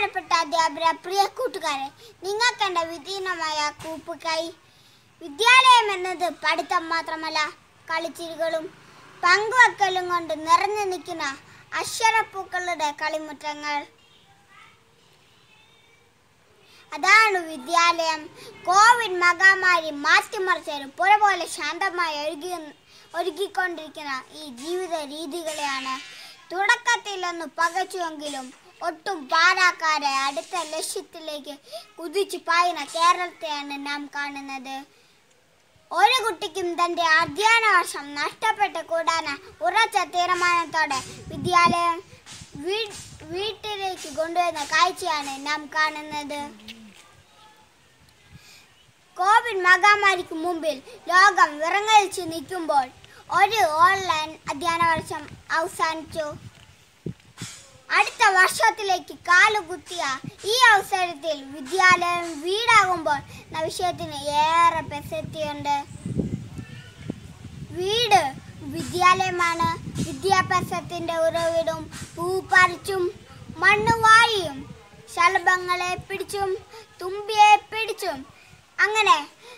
ബഹുമാനപ്പെട്ട അധ്യാപക പ്രിയ കൂട്ടുകാരെ നിങ്ങൾക്ക് എൻ്റെ വിധീനമായ കൂപ്പുകൈ വിദ്യാലയം എന്നത് പഠിത്തം മാത്രമല്ല കളിച്ചിരികളും പങ്കുവെക്കലും കൊണ്ട് നിറഞ്ഞു നിൽക്കുന്ന അക്ഷരപ്പൂക്കളുടെ കളിമുറ്റങ്ങൾ അതാണ് വിദ്യാലയം കോവിഡ് മഹാമാരി മാറ്റിമറിച്ചൊരു പുഴ പോലെ ശാന്തമായി ഒഴുകി ഒരുക്കിക്കൊണ്ടിരിക്കുന്ന ഈ ജീവിത രീതികളെയാണ് തുടക്കത്തിൽ ഒന്ന് പകച്ചുവെങ്കിലും ഒട്ടും പാരാക്കാതെ അടുത്ത ലക്ഷ്യത്തിലേക്ക് കുതിച്ചു പായുന്ന കേരളത്തെയാണ് നാം കാണുന്നത് ഒരു കുട്ടിക്കും തന്റെ അധ്യയന വർഷം നഷ്ടപ്പെട്ട് കൂടാന ഉറച്ച തീരുമാനത്തോടെ വിദ്യാലയം വീ- വീട്ടിലേക്ക് കൊണ്ടുവരുന്ന കാഴ്ചയാണ് നാം കാണുന്നത് കോവിഡ് മഹാമാരിക്ക് മുമ്പിൽ ലോകം വിറങ്ങലിച്ചു നിൽക്കുമ്പോൾ ഒരു ഓൺലൈൻ അധ്യയന വർഷം അവസാനിച്ചു അടുത്ത വർഷത്തിലേക്ക് കാലുകുത്തിയ ഈ അവസരത്തിൽ വിദ്യാലയം വീടാകുമ്പോൾ എന്ന വിഷയത്തിന് ഏറെ പ്രസക്തിയുണ്ട് വീട് വിദ്യാലയമാണ് വിദ്യാഭ്യാസത്തിന്റെ ഉറവിടും പൂ പറിച്ചും മണ്ണ് വാരിയും ശലഭങ്ങളെ പിടിച്ചും തുമ്പിയെ പിടിച്ചും അങ്ങനെ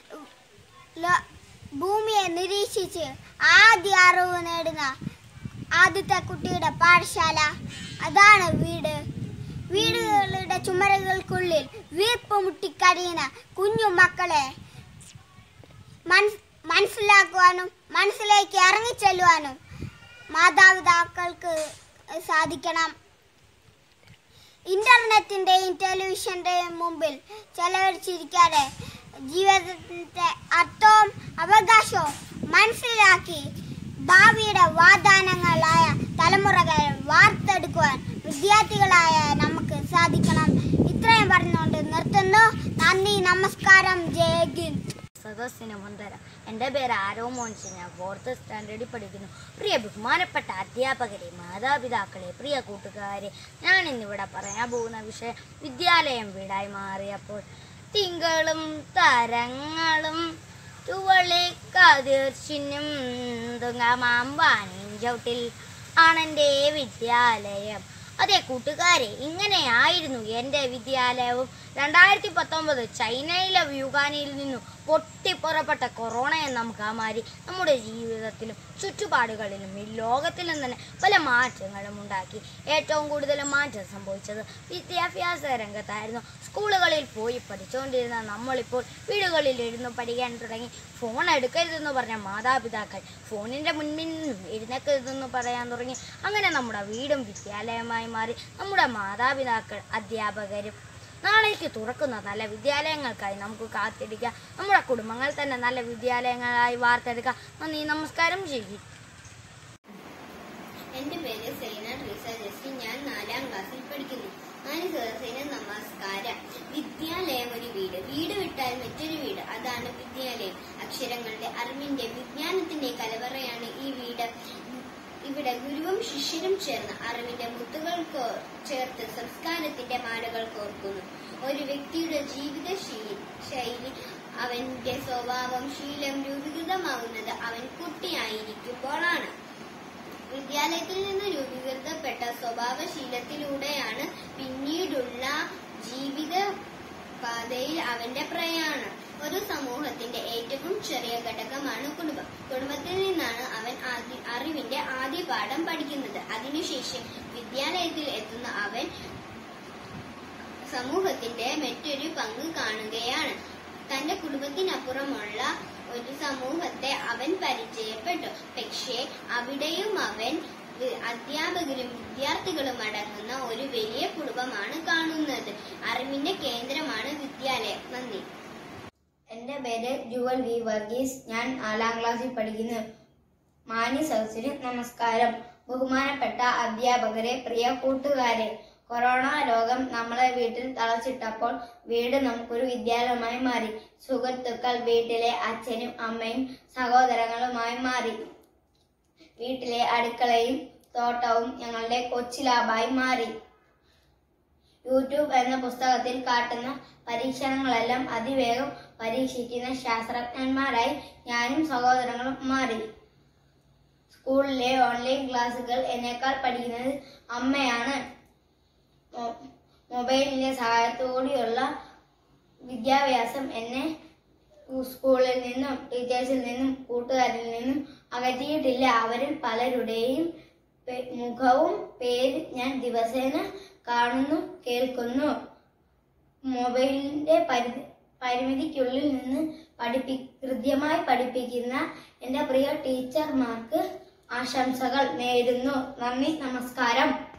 ലോ- ഭൂമിയെ നിരീക്ഷിച്ച് ആദ്യ അറിവ് നേടുന്ന ആദ്യത്തെ കുട്ടിയുടെ പാഠശാല അതാണ് വീട് വീടുകളുടെ ചുമരുകൾക്കുള്ളിൽ വീർപ്പ് മുട്ടിക്കഴിയുന്ന കുഞ്ഞു മക്കളെ മനസ് മനസ്സിലാക്കുവാനും മനസ്സിലേക്ക് ഇറങ്ങിച്ചെല്ലുവാനും മാതാപിതാക്കൾക്ക് സാധിക്കണം ഇന്റർനെറ്റിന്റെയും ടെലിവിഷന്റെയും മുമ്പിൽ ചെലവഴിച്ചിരിക്കാതെ ജീവിതത്തിന്റെ അർത്ഥവും അവകാശവും മനസ്സിലാക്കി ഭാവിയുടെ വാഗ്ദാനങ്ങളായ തലമുറകളെ വാർത്തെടുക്കുവാൻ വിദ്യാർത്ഥികളായ നമുക്ക് സാധിക്കണം ഇത്രയും പറഞ്ഞുകൊണ്ട് നിർത്തുന്നു നന്ദി നമസ്കാരം ജയ് സദസ്സിന് വന്ദനം എൻ്റെ പേര് ആരോ മോൻസ് ഞാൻ ഫോർത്ത് സ്റ്റാൻഡേർഡിൽ പഠിക്കുന്നു പ്രിയ ബഹുമാനപ്പെട്ട അധ്യാപകരെ മാതാപിതാക്കളെ പ്രിയ കൂട്ടുകാരെ ഞാൻ ഇന്നിവിടെ പറയാൻ പോകുന്ന വിഷയം വിദ്യാലയം വീടായി മാറിയപ്പോൾ തിങ്കളും തരങ്ങളും തുവളിക്കതിർച്ചിനും തുങ്ങമാമ്പാനും ചവിട്ടിൽ ആണെൻ്റെ വിദ്യാലയം അതെ കൂട്ടുകാരെ ഇങ്ങനെയായിരുന്നു എൻ്റെ വിദ്യാലയവും രണ്ടായിരത്തി പത്തൊമ്പത് ചൈനയിലെ വ്യൂഹാനിയിൽ നിന്നും പൊട്ടിപ്പുറപ്പെട്ട കൊറോണ എന്ന മഹാമാരി നമ്മുടെ ജീവിതത്തിലും ചുറ്റുപാടുകളിലും ഈ ലോകത്തിലും തന്നെ പല മാറ്റങ്ങളും ഉണ്ടാക്കി ഏറ്റവും കൂടുതൽ മാറ്റം സംഭവിച്ചത് വിദ്യാഭ്യാസ രംഗത്തായിരുന്നു സ്കൂളുകളിൽ പോയി പഠിച്ചുകൊണ്ടിരുന്ന നമ്മളിപ്പോൾ വീടുകളിൽ ഇരുന്ന് പഠിക്കാൻ തുടങ്ങി ഫോൺ എടുക്കരുതെന്ന് പറഞ്ഞ മാതാപിതാക്കൾ ഫോണിൻ്റെ മുൻപിൽ നിന്നും എഴുന്നേക്കരുതെന്ന് പറയാൻ തുടങ്ങി അങ്ങനെ നമ്മുടെ വീടും വിദ്യാലയമായി മാറി നമ്മുടെ മാതാപിതാക്കൾ അധ്യാപകരും നാളേക്ക് തുറക്കുന്ന നല്ല വിദ്യാലയങ്ങൾക്കായി നമുക്ക് കാത്തിരിക്കാം നമ്മുടെ കുടുംബങ്ങൾ തന്നെ നല്ല വിദ്യാലയങ്ങളായി വാർത്തെടുക്കാം നന്ദി നമസ്കാരം ചെയ്യും എന്റെ പേര് സൈന ട്രീസ ജസ്റ്റി ഞാൻ നാലാം ക്ലാസ്സിൽ പഠിക്കുന്നു നാല് സദസ്സിന് നമസ്കാരം വിദ്യാലയം ഒരു വീട് വീട് വിട്ടാൽ മറ്റൊരു വീട് അതാണ് വിദ്യാലയം അക്ഷരങ്ങളുടെ അറിവിന്റെ വിജ്ഞാനത്തിന്റെ കലവറയാണ് ഈ വീട് ഇവിടെ ഗുരുവും ശിഷ്യരും ചേർന്ന് അറിവിന്റെ മുത്തുകൾ കോ- ചേർത്ത് സംസ്കാരത്തിന്റെ മാലകൾ കോർക്കുന്നു ഒരു വ്യക്തിയുടെ ജീവിത ശീ- ശൈലി അവന്റെ സ്വഭാവം ശീലം രൂപീകൃതമാകുന്നത് അവൻ കുട്ടിയായിരിക്കുമ്പോഴാണ് വിദ്യാലയത്തിൽ നിന്ന് രൂപീകൃതപ്പെട്ട സ്വഭാവശീലത്തിലൂടെയാണ് പിന്നീടുള്ള ജീവിത പാതയിൽ അവന്റെ പ്രയാണം ഒരു സമൂഹത്തിന്റെ ഏറ്റവും ചെറിയ ഘടകമാണ് കുടുംബം കുടുംബത്തിൽ നിന്നാണ് അവൻ ആദ്യ അറിവിന്റെ ആദ്യ പാഠം പഠിക്കുന്നത് അതിനുശേഷം വിദ്യാലയത്തിൽ എത്തുന്ന അവൻ സമൂഹത്തിന്റെ മറ്റൊരു പങ്ക് കാണുകയാണ് തന്റെ കുടുംബത്തിനപ്പുറമുള്ള ഒരു സമൂഹത്തെ അവൻ പരിചയപ്പെട്ടു പക്ഷേ അവിടെയും അവൻ വി- അധ്യാപകരും വിദ്യാർത്ഥികളും അടങ്ങുന്ന ഒരു വലിയ കുടുംബമാണ് കാണുന്നത് അറിവിന്റെ കേന്ദ്രമാണ് വിദ്യാലയം നന്ദി എൻ്റെ പേര് ജുവൽ വി വർഗീസ് ഞാൻ നാലാം ക്ലാസ്സിൽ പഠിക്കുന്നു മാന്യ സദസ്സിന് നമസ്കാരം ബഹുമാനപ്പെട്ട അധ്യാപകരെ പ്രിയ കൂട്ടുകാരെ കൊറോണ രോഗം നമ്മളെ വീട്ടിൽ തളച്ചിട്ടപ്പോൾ വീട് നമുക്കൊരു വിദ്യാലയമായി മാറി സുഹൃത്തുക്കൾ വീട്ടിലെ അച്ഛനും അമ്മയും സഹോദരങ്ങളുമായി മാറി വീട്ടിലെ അടുക്കളയും തോട്ടവും ഞങ്ങളുടെ കൊച്ചു ലാബായി മാറി യൂട്യൂബ് എന്ന പുസ്തകത്തിൽ കാട്ടുന്ന പരീക്ഷണങ്ങളെല്ലാം അതിവേഗം പരീക്ഷിക്കുന്ന ശാസ്ത്രജ്ഞന്മാരായി ഞാനും സഹോദരങ്ങളും മാറി സ്കൂളിലെ ഓൺലൈൻ ക്ലാസ്സുകൾ എന്നേക്കാൾ പഠിക്കുന്നത് അമ്മയാണ് മൊ- മൊബൈലിന്റെ സഹായത്തോടെയുള്ള വിദ്യാഭ്യാസം എന്നെ സ്കൂളിൽ നിന്നും ടീച്ചേഴ്സിൽ നിന്നും കൂട്ടുകാരിൽ നിന്നും അകറ്റിയിട്ടില്ല അവരിൽ പലരുടെയും പേ- മുഖവും പേര് ഞാൻ ദിവസേന കാണുന്നു കേൾക്കുന്നു മൊബൈലിന്റെ പരിധി പരിമിതിക്കുള്ളിൽ നിന്ന് പഠിപ്പി കൃത്യമായി പഠിപ്പിക്കുന്ന എൻ്റെ പ്രിയ ടീച്ചർമാർക്ക് ആശംസകൾ നേരുന്നു നന്ദി നമസ്കാരം